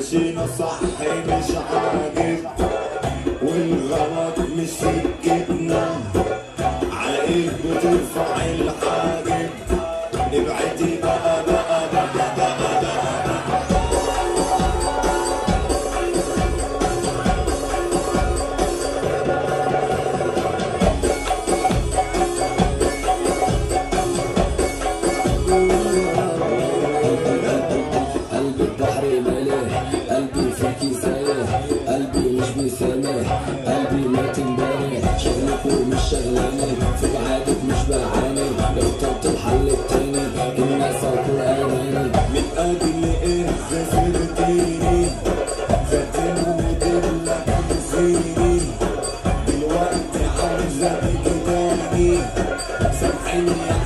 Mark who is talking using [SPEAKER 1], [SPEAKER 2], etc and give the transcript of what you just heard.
[SPEAKER 1] مشينا صح مش عاجب والغلط مش سكتنا على ايه بترفع الحاجب ابعدي بقى بقى بقى بقى بقى
[SPEAKER 2] قلبي البحر مالح قلبي فيكي سايح قلبي مش بيسامح قلبي مات امبارح شغلك مش شغلاني في بعادك مش بعاني اخترت الحل التاني الناس القرآني
[SPEAKER 1] من اجل ايه خسرتيني خدتني ودلك نسيني دلوقتي عايزة تيجي تاني سامحيني